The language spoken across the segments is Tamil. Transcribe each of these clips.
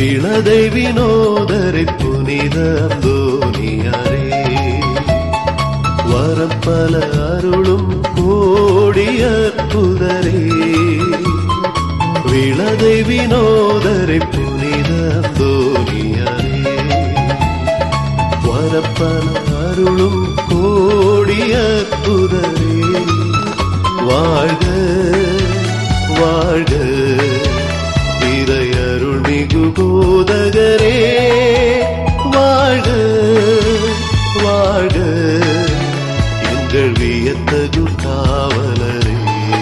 விளதை வினோதரை புனித அந்தோனியாரே வரப்பல அருளும் கோடிய புதரே விளதை வினோதரை புனித அந்தோனியாரே வரப்பல அருளும் கோடிய புதரே வாழ்க வாழ்க இறையருள் மிகு போதகரே வாழ்க வாழ்க எங்கள் வியத்தகு காவலரே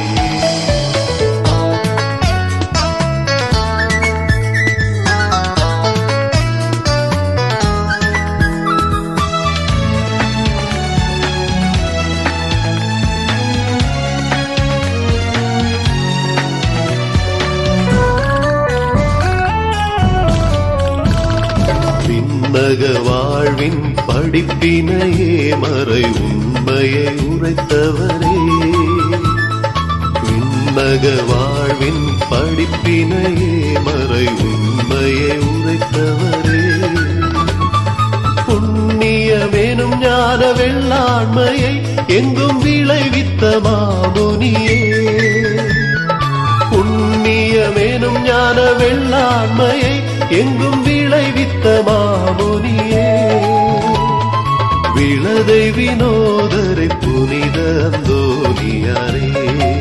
விண்ணக வாழ்வின் படிப்பினையே மறை உண்மையை உரைத்தவரே விண்ணக வாழ்வின் படிப்பினையே மறை உண்மையை உரைத்தவரே புண்ணியமேனும் ஞான வெள்ளாண்மையை எங்கும் விளைவித்த மாமுனியே புண்ணியமேனும் ஞான வெள்ளாண்மையை எங்கும் விளைவித்த மாமுனியே விளதை வினோதரை புனித அந்தோனியாரே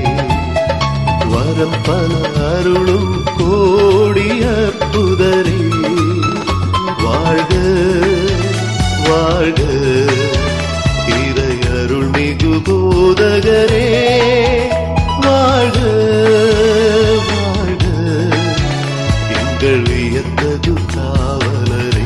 வரம் பல அருளும் கோடிய புதரே வாழ்க வாழ்க இறை அருள் மிகு போதகரே வாழ்க வாழ்க எங்கள் வியத்தகு காவலரே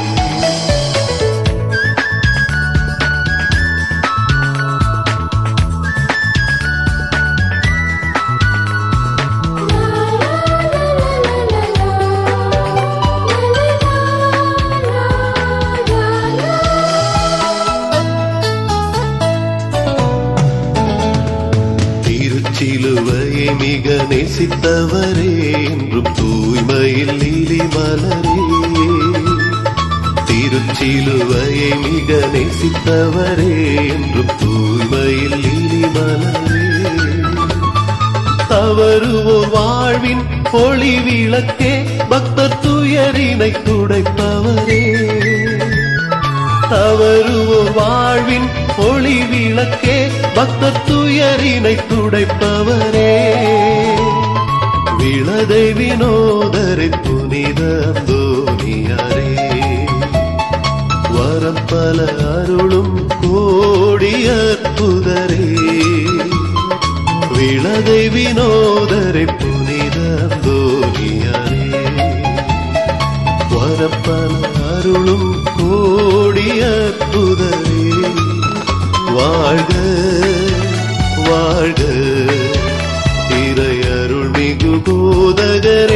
திருச்சிலுவையை மிக நேசித்தவரே என்றும் தூய்மையில் நீலி மலரே திருச்சிலுவையை மிக நேசித்தவரே என்றும் தூய்மையில் நீலி மலரே தவறுவோர் வாழ்வின் ஒளி விளக்கே பக்தர் துயரினை துடைப்பவரே தவறுவோர் வாழ்வின் ஒளி விளக்கே பக்தர் துயரினை துடைப்பவரே விளதை வினோதரை புனித அந்தோனியாரே வரப்பல அருளும் கோடிய புதரே விளதை வினோதரை புனித அந்தோனியாரே வரப்பல அருளும் கோடிய புதரே வாழ்க வாழ்க இறை அருள் மிகு போதகரே